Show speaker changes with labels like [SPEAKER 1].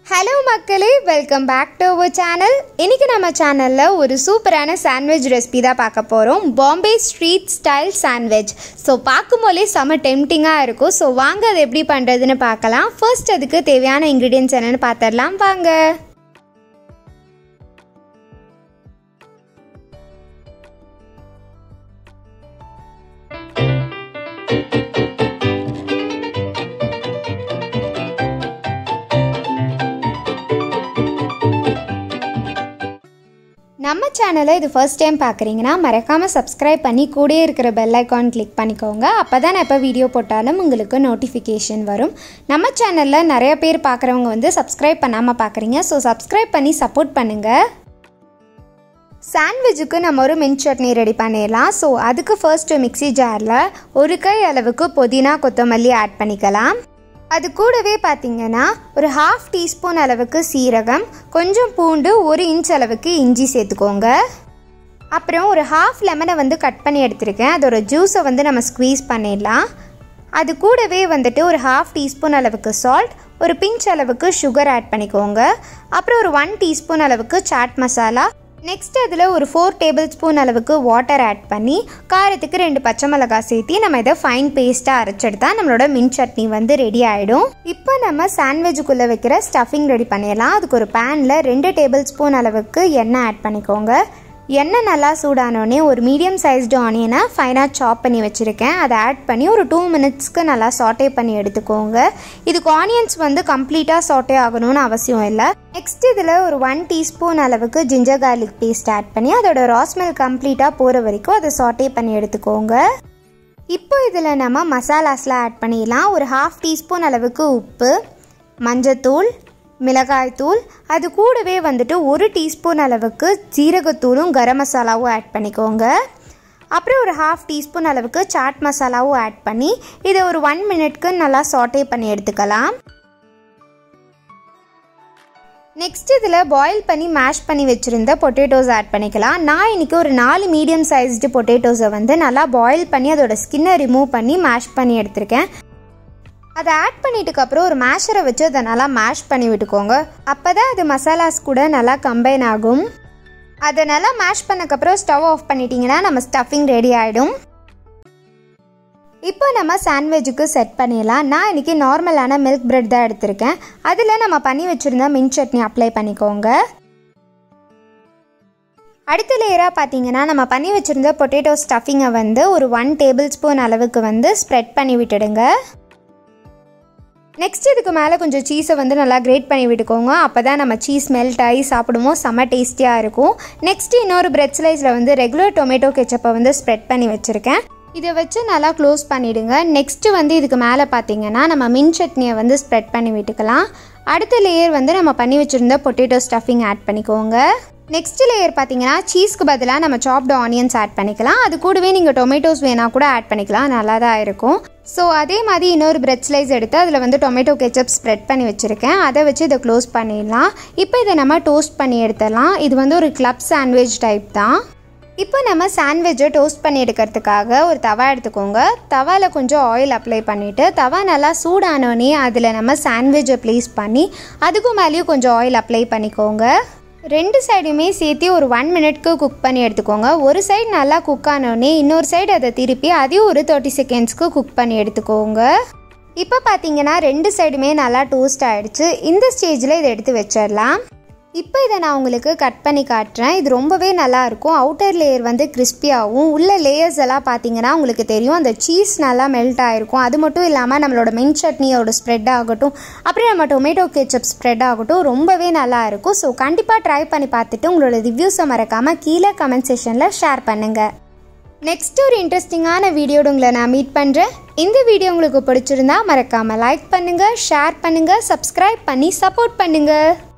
[SPEAKER 1] hello மக்களே welcome back to our channel இன்னைக்கு நம்ம சேனலில் ஒரு சூப்பரான சாண்ட்விச் ரெசிபி தான் பார்க்க போகிறோம் Bombay street style sandwich so பார்க்கும்போதே செம்ம டெம்டிங்காக இருக்கும் ஸோ வாங்க அது எப்படி பண்ணுறதுன்னு பார்க்கலாம் ஃபர்ஸ்ட் அதுக்கு தேவையான இன்க்ரீடியன்ஸ் என்னென்னு பார்த்துடலாம் வாங்க நம்ம சேனலை இது ஃபர்ஸ்ட் டைம் பார்க்குறீங்கன்னா மறக்காமல் சப்ஸ்கிரைப் பண்ணி கூடயே இருக்கிற பெல் ஐக்கான் கிளிக் பண்ணிக்கோங்க அப்போ தான் நான் எப்போ வீடியோ போட்டாலும் உங்களுக்கு நோட்டிஃபிகேஷன் வரும் நம்ம சேனலில் நிறைய பேர் பார்க்குறவங்க வந்து சப்ஸ்கிரைப் பண்ணாமல் பார்க்குறீங்க ஸோ சப்ஸ்கிரைப் பண்ணி சப்போர்ட் பண்ணுங்கள் சாண்ட்விச்சுக்கு நம்ம ஒரு மின் சட்னி ரெடி பண்ணிடலாம் ஸோ அதுக்கு ஃபர்ஸ்ட்டு மிக்ஸி ஜாரில் ஒரு கை அளவுக்கு புதினா கொத்தமல்லி ஆட் பண்ணிக்கலாம் அது கூடவே பார்த்தீங்கன்னா ஒரு ஹாஃப் டீஸ்பூன் அளவுக்கு சீரகம் கொஞ்சம் பூண்டு ஒரு இன்ச் அளவுக்கு இஞ்சி சேர்த்துக்கோங்க அப்புறம் ஒரு ஹாஃப் லெமனை வந்து கட் பண்ணி எடுத்திருக்கேன் அதோட ஜூஸை வந்து நம்ம ஸ்க்வீஸ் பண்ணிடலாம் அது கூடவே வந்துட்டு ஒரு ஹாஃப் டீஸ்பூன் அளவுக்கு சால்ட் ஒரு பிஞ்ச் அளவுக்கு சுகர் ஆட் பண்ணிக்கோங்க அப்புறம் ஒரு ஒன் டீஸ்பூன் அளவுக்கு சாட் மசாலா நெக்ஸ்ட் அதில் ஒரு ஃபோர் டேபிள் ஸ்பூன் அளவுக்கு வாட்டர் ஆட் பண்ணி காரத்துக்கு ரெண்டு பச்சை மிளகாய் சேர்த்து நம்ம இதை ஃபைன் பேஸ்ட்டாக அரைச்செடுத்தா நம்மளோட மின் சட்னி வந்து ரெடி ஆகிடும் இப்போ நம்ம சாண்ட்விச்சுக்குள்ளே வைக்கிற ஸ்டஃபிங் ரெடி பண்ணிடலாம் அதுக்கு ஒரு பேனில் ரெண்டு டேபிள் ஸ்பூன் அளவுக்கு எண்ணெய் ஆட் பண்ணிக்கோங்க எண்ணெய் நல்லா சூடானோடனே ஒரு மீடியம் சைஸ்டு ஆனியனை ஃபைனாக சாப் பண்ணி வச்சுருக்கேன் அதை ஆட் பண்ணி ஒரு டூ மினிட்ஸ்க்கு நல்லா சாட்டே பண்ணி எடுத்துக்கோங்க இதுக்கு ஆனியன்ஸ் வந்து கம்ப்ளீட்டாக சாட்டே ஆகணும்னு அவசியம் இல்லை நெக்ஸ்ட் இதில் ஒரு ஒன் டீஸ்பூன் அளவுக்கு ஜிஞ்சர் கார்லிக் பேஸ்ட் ஆட் பண்ணி அதோட ராஸ்மெல் கம்ப்ளீட்டாக போகிற வரைக்கும் அதை சாட்டே பண்ணி எடுத்துக்கோங்க இப்போ இதில் நம்ம மசாலாஸ்லாம் ஆட் பண்ணிடலாம் ஒரு ஹாஃப் டீஸ்பூன் அளவுக்கு உப்பு மஞ்சத்தூள் மிளகாய்த்தூள் அது கூடவே வந்துட்டு ஒரு டீஸ்பூன் அளவுக்கு ஜீரகத்தூளும் கரம் மசாலாவும் ஆட் பண்ணிக்கோங்க அப்புறம் ஒரு ஹாஃப் டீஸ்பூன் அளவுக்கு சாட் மசாலாவும் ஆட் பண்ணி இதை ஒரு ஒன் மினிட்க்கு நல்லா சாட்டே பண்ணி எடுத்துக்கலாம் நெக்ஸ்ட் இதில் பாயில் பண்ணி மேஷ் பண்ணி வச்சுருந்த பொட்டேட்டோஸ் ஆட் பண்ணிக்கலாம் நான் இன்றைக்கி ஒரு நாலு மீடியம் சைஸ்டு பொட்டேட்டோஸை வந்து நல்லா பாயில் பண்ணி அதோட ஸ்கின்னை ரிமூவ் பண்ணி மேஷ் பண்ணி எடுத்திருக்கேன் அதை ஆட் பண்ணிட்டுக்கப்புறம் ஒரு மேஷரை வச்சு அதை நல்லா மேஷ் பண்ணி விட்டுக்கோங்க அப்போ தான் அது மசாலாஸ் கூட நல்லா கம்பைன் ஆகும் அதை நல்லா மேஷ் பண்ணக்கப்புறம் ஸ்டவ் ஆஃப் பண்ணிட்டீங்கன்னா நம்ம ஸ்டஃபிங் ரெடி ஆகிடும் இப்போ நம்ம சாண்ட்விச்சுக்கு செட் பண்ணிடலாம் நான் இன்றைக்கி நார்மலான மில்க் பிரெட் தான் எடுத்திருக்கேன் அதில் நம்ம பண்ணி வச்சுருந்த மின் சட்னி அப்ளை பண்ணிக்கோங்க அடுத்த லேயராக பார்த்தீங்கன்னா நம்ம பண்ணி வச்சுருந்த பொட்டேட்டோ ஸ்டஃபிங்கை வந்து ஒரு ஒன் டேபிள் ஸ்பூன் அளவுக்கு வந்து ஸ்ப்ரெட் பண்ணி விட்டுடுங்க நெக்ஸ்ட் இதுக்கு மேலே கொஞ்சம் சீஸை வந்து நல்லா கிரேட் பண்ணி விட்டுக்கோங்க அப்போ தான் நம்ம சீஸ் மெல்ட் ஆகி சாப்பிடுவோம் செம்ம டேஸ்டியாக இருக்கும் நெக்ஸ்ட் இன்னொரு பிரெட் ஸ்லைஸில் வந்து ரெகுலர் டொமேட்டோ கெச்சப்பை வந்து ஸ்ப்ரெட் பண்ணி வச்சுருக்கேன் இதை வச்சு நல்லா க்ளோஸ் பண்ணிவிடுங்க நெக்ஸ்ட்டு வந்து இதுக்கு மேலே பார்த்தீங்கன்னா நம்ம மின் சட்னியை வந்து ஸ்ப்ரெட் பண்ணி விட்டுக்கலாம் அடுத்த லேயர் வந்து நம்ம பண்ணி வச்சுருந்த பொட்டேட்டோ ஸ்டஃபிங் ஆட் பண்ணிக்கோங்க நெக்ஸ்ட் லேயர் பார்த்தீங்கன்னா சீஸ்க்கு பதிலாக நம்ம சாப்டு ஆனியன்ஸ் ஆட் பண்ணிக்கலாம் அது கூடவே நீங்கள் டொமேட்டோஸ் வேணால் கூட ஆட் பண்ணிக்கலாம் நல்லா தான் இருக்கும் ஸோ அதே மாதிரி இன்னொரு பிரெட் ஸ்லைஸ் எடுத்து அதில் வந்து டொமேட்டோ கெச்சப் ஸ்ப்ரெட் பண்ணி வச்சுருக்கேன் அதை வச்சு இதை க்ளோஸ் பண்ணிடலாம் இப்போ இதை நம்ம டோஸ்ட் பண்ணி எடுத்துடலாம் இது வந்து ஒரு கிளப் சாண்ட்விச் டைப் தான் இப்போ நம்ம சாண்ட்விட்சை டோஸ்ட் பண்ணி எடுக்கிறதுக்காக ஒரு தவா எடுத்துக்கோங்க தவாவில் கொஞ்சம் ஆயில் அப்ளை பண்ணிவிட்டு தவா நல்லா சூடானோடனே அதில் நம்ம சாண்ட்விட்சை ப்ளேஸ் பண்ணி அதுக்கும் மேலேயும் கொஞ்சம் ஆயில் அப்ளை பண்ணிக்கோங்க ரெண்டு சைடுமே சேர்த்து ஒரு ஒன் மினிட்க்கு குக் பண்ணி எடுத்துக்கோங்க ஒரு சைடு நல்லா குக் ஆனோடனே இன்னொரு சைடு அதை திருப்பி அதையும் ஒரு தேர்ட்டி செகண்ட்ஸ்க்கு குக் பண்ணி எடுத்துக்கோங்க இப்போ பார்த்தீங்கன்னா ரெண்டு சைடுமே நல்லா டோஸ்ட் ஆகிடுச்சு இந்த ஸ்டேஜில் இதை எடுத்து வச்சிடலாம் இப்போ இதை நான் உங்களுக்கு கட் பண்ணி காட்டுறேன் இது ரொம்பவே நல்லாயிருக்கும் அவுட்டர் லேயர் வந்து கிறிஸ்பியாகவும் உள்ள லேயர்ஸ் எல்லாம் பார்த்தீங்கன்னா உங்களுக்கு தெரியும் அந்த சீஸ் நல்லா மெல்ட் ஆகிருக்கும் அது மட்டும் இல்லாமல் நம்மளோட மென் சட்னியோட ஸ்ப்ரெட் ஆகட்டும் அப்புறம் நம்ம டொமேட்டோ கேச்சப் ஸ்ப்ரெட் ஆகட்டும் ரொம்பவே நல்லா இருக்கும் ஸோ கண்டிப்பாக ட்ரை பண்ணி பார்த்துட்டு உங்களோட ரிவ்யூஸை மறக்காமல் கீழே கமெண்ட் செஷனில் ஷேர் பண்ணுங்கள் நெக்ஸ்ட் ஒரு இன்ட்ரெஸ்டிங்கான வீடியோட உங்களை நான் மீட் பண்ணுறேன் இந்த வீடியோ உங்களுக்கு பிடிச்சிருந்தா மறக்காமல் லைக் பண்ணுங்கள் ஷேர் பண்ணுங்கள் சப்ஸ்கிரைப் பண்ணி சப்போர்ட் பண்ணுங்கள்